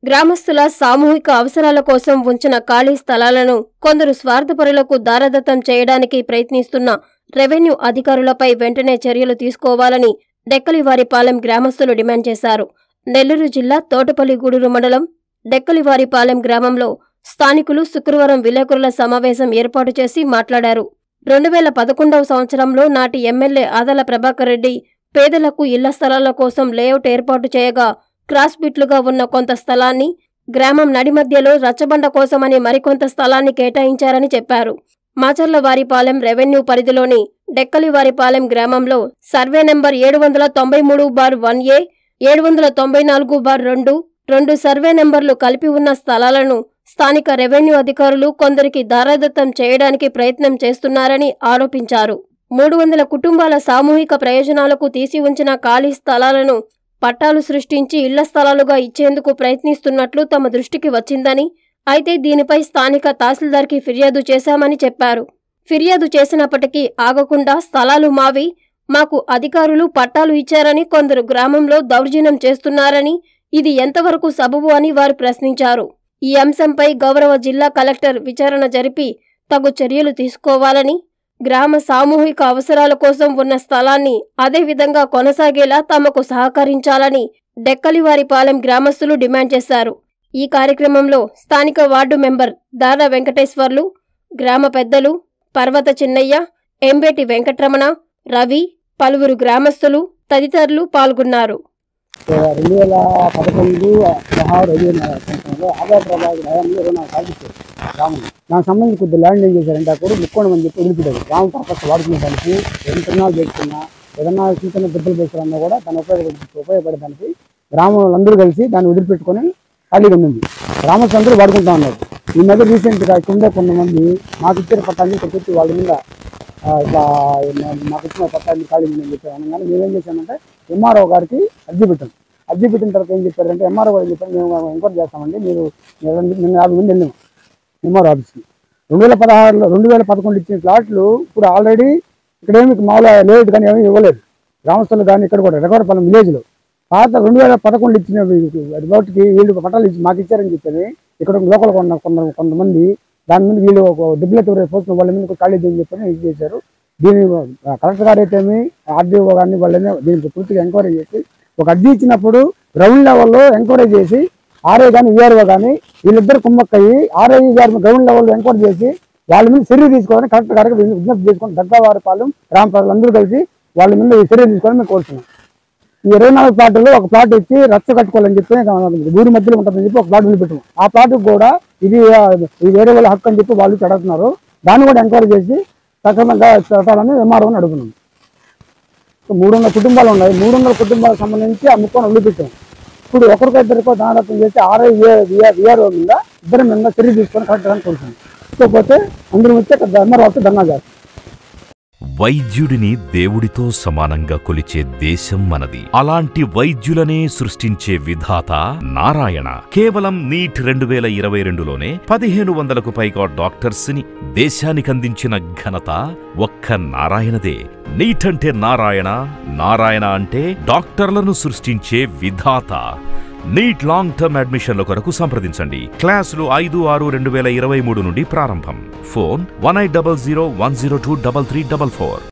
గ్రామస్తుల సామూహిక అవసరాల కోసం ఉంచిన ఖాళీ స్థలాలను కొందరు స్వార్థపరులకు దారదత్తం చేయడానికి ప్రయత్నిస్తున్న రెవెన్యూ అధికారులపై వెంటనే చర్యలు తీసుకోవాలని డెక్కలివారిపాలెం గ్రామస్తులు డిమాండ్ చేశారు నెల్లూరు జిల్లా తోటపల్లి గూడూరు మండలం డెక్కలివారిపాలెం గ్రామంలో స్థానికులు శుక్రవారం విలేకరుల సమావేశం ఏర్పాటు చేసి మాట్లాడారు రెండు వేల పదకొండవ సంవత్సరంలో నాటి ఎమ్మెల్యే ఆదల ప్రభాకర్ రెడ్డి పేదలకు ఇళ్ల స్థలాల కోసం లేఅవుట్ ఏర్పాటు చేయగా క్రాస్ బిట్లుగా ఉన్న కొంత స్థలాన్ని గ్రామం నడిమధ్యలో రచ్చబండ కోసమని మరికొంత స్థలాన్ని కేటాయించారని చెప్పారు మాచర్లవారిపాలెం రెవెన్యూ పరిధిలోని డెక్కలివారిపాలెం గ్రామంలో సర్వే నెంబర్ ఏడు వందల తొంభై మూడు బార్ వన్ ఏ ఏడు వందల తొంభై నాలుగు బార్ రెండు రెండు సర్వే నెంబర్లు కలిపి ఉన్న స్థలాలను స్థానిక రెవెన్యూ అధికారులు కొందరికి దారాదత్తం చేయడానికి ప్రయత్నం చేస్తున్నారని ఆరోపించారు మూడు వందల కుటుంబాల సామూహిక ప్రయోజనాలకు తీసి ఉంచిన ఖాళీ స్థలాలను పట్టాలు సృష్టించి ఇళ్ల స్థలాలుగా ఇచ్చేందుకు ప్రయత్నిస్తున్నట్లు తమ దృష్టికి వచ్చిందని అయితే దీనిపై స్థానిక తహసీల్దార్కి ఫిర్యాదు చేశామని చెప్పారు ఫిర్యాదు చేసినప్పటికీ ఆగకుండా స్థలాలు మావి మాకు అధికారులు పట్టాలు ఇచ్చారని కొందరు గ్రామంలో దౌర్జన్యం చేస్తున్నారని ఇది ఎంతవరకు సబబు అని వారు ప్రశ్నించారు ఈ అంశంపై గౌరవ జిల్లా కలెక్టర్ విచారణ జరిపి తగు చర్యలు తీసుకోవాలని గ్రామ సామూహిక అవసరాల కోసం ఉన్న స్థలాన్ని అదేవిధంగా కొనసాగేలా తమకు సహకరించాలని డెక్కలివారిపాలెం గ్రామస్తులు డిమాండ్ చేశారు ఈ కార్యక్రమంలో స్థానిక వార్డు మెంబర్ దాదా వెంకటేశ్వర్లు గ్రామ పెద్దలు పర్వత చిన్నయ్య ఎంబేటి వెంకట్రమణ రవి పలువురు గ్రామస్తులు తదితరులు పాల్గొన్నారు రెండు వేల పదకొండు పదహారు ఐదు సంవత్సరంలో ఆదాయ ప్రభావిత హయాంలో ఇరవై నాలుగు సార్లు ఇచ్చారు గ్రామం దానికి సంబంధించి కొద్ది ల్యాండ్ ఏం చేశారంటే ఆ కూడా ముక్కోణం అని చెప్పి వదిలిపెట్టారు గ్రామ పర్పస్ వాడుకునేదానికి ఏం తిరణాలు చేసుకున్నా ఏదన్నా చిన్న చిన్న దెబ్బలు వేసారన్నా కూడా దాన్ని ఉపయోగపడి ఉపయోగపడేదానికి గ్రామంలో అందరూ కలిసి దాన్ని వదిలిపెట్టుకొని ఖాళీగా ఉంది గ్రామస్తులందరూ వాడుకుంటా ఉన్నారు ఈ మధ్య రీసెంట్గా కింద కొంతమంది మాకు ఇచ్చిన పట్టాన్ని ఇక్కడ పెట్టి వాళ్ళ మీద ఆ, ఇట్లా మా- మాకు ఇచ్చిన పట్టాన్ని ఖాళీ ఉందని చెప్పారు అనగానే మేమేం చేశామంటే ఎంఆర్ఓ గారికి అర్జీ పెట్టాం అర్జీ పెట్టిన తర్వాత ఏం చెప్పారంటే ఎంఆర్ఓ గారు చెప్పారు మేము ఎంక్వైరీ చేస్తామండి మీరు మీరు నిన్న యాభై మంది వెళ్ళాము ఎంఆర్ఓ ఆఫీస్కి రెండు వేల పదహారులో రెండు వేల పదకొండు ఇచ్చిన ప్లాట్లు ఇప్పుడు ఆల్రెడీ ఇక్కడ ఏమి మామూలుగా లేదు కానీ ఏమీ ఇవ్వలేదు గ్రామస్తులు కానీ ఇక్కడ కూడా రెగవరపాలెం విలేజ్లో పాత రెండు వేల పదకొండు ఇచ్చిన రిపోర్ట్కి వీళ్ళు పట్టాలు ఇచ్చి మాకు ఇచ్చారని చెప్పని ఇక్కడ లోకల్ కొన్న కొంత కొంతమంది దాని మీద వీళ్ళు ఒక డిప్లెటరీ పోస్ట్ వాళ్ళ మీద ఖాళీ అని చెప్పని ఇది చేశారు దీని ఆ, కలెక్టర్ గారు అయితేమి ఆర్డీఓ గారిని వాళ్ళని దీనికి పూర్తిగా ఎంక్వైరీ చేసి ఒక అర్జీ ఇచ్చినప్పుడు గ్రౌండ్ లెవెల్లో ఎంక్వైరీ చేసి ఆర్ఐ కానీ విఆర్ఓ కానీ వీళ్ళిద్దరు కుమ్మక్కయ్యి ఆర్ఐ గారి గ్రౌండ్ లెవెల్లో ఎంక్వైరీ చేసి వాళ్ళ మీద చర్య తీసుకోవాలని కలెక్టర్ గారికి విజ్ఞప్తి చేసుకొని దగ్గరవారి పాలెం గ్రామ ప్రజలందరూ కలిసి వాళ్ళ మీద ఈ చర్య తీసుకోవాలని మేము కోరుతున్నాం ఈ ఇరవై నాలుగు ప్లాట్లు ఒక ప్లాట్ ఇచ్చి రచ్చ కట్టుకోవాలని చెప్పి ఊరి మధ్యలో ఉంటుందని చెప్పి ఒక ప్లాట్ వదిలిపెట్టాం ఆ ప్లాట్ కూడా ఇది ఆ, ఇది వేరే వాళ్ళ హక్కు అని చెప్పి వాళ్ళు అడుగుతున్నారు దాన్ని కూడా ఎంక్వైరీ చేసి సక్రమంగా పెట్టాలని ఎంఆర్ఓని అడుగుతున్నాం సో మూడు వందల కుటుంబాలు ఉన్నాయి మూడు వందల కుటుంబాలకు సంబంధించి ఆ ముక్కను వదిలిపెట్టాం ఇప్పుడు ఒకరికొద్దరికో దానత్వం చేసి ఆర్ఐ విఆర్ఓ మీద ఇద్దరి మీద చర్య తీసుకొని కరెక్ట్ అని కోరుతున్నాం ఇకపోతే అందరం వచ్చి అక్కడ ఎంఆర్ఓ ధర్నా చేస్తాం వైద్యుడిని దేవుడితో సమానంగా కొలిచే దేశం మనది అలాంటి వైద్యులనే సృష్టించే విధాత నారాయణ కేవలం నీట్ రెండు వేల ఇరవై రెండులోనే పదిహేను వందలకు పైగా డాక్టర్స్ ని దేశానికందించిన ఘనత ఒక్క నారాయణదే నీట్ అంటే నారాయణ నారాయణ అంటే డాక్టర్లను సృష్టించే విధాత నీట్ లాంగ్ టర్మ్ అడ్మిషన్ల కొరకు సంప్రదించండి క్లాసులు ఐదు ఆరు రెండు వేల ఇరవై మూడు నుండి ప్రారంభం phone one eight double zero one zero two double three double four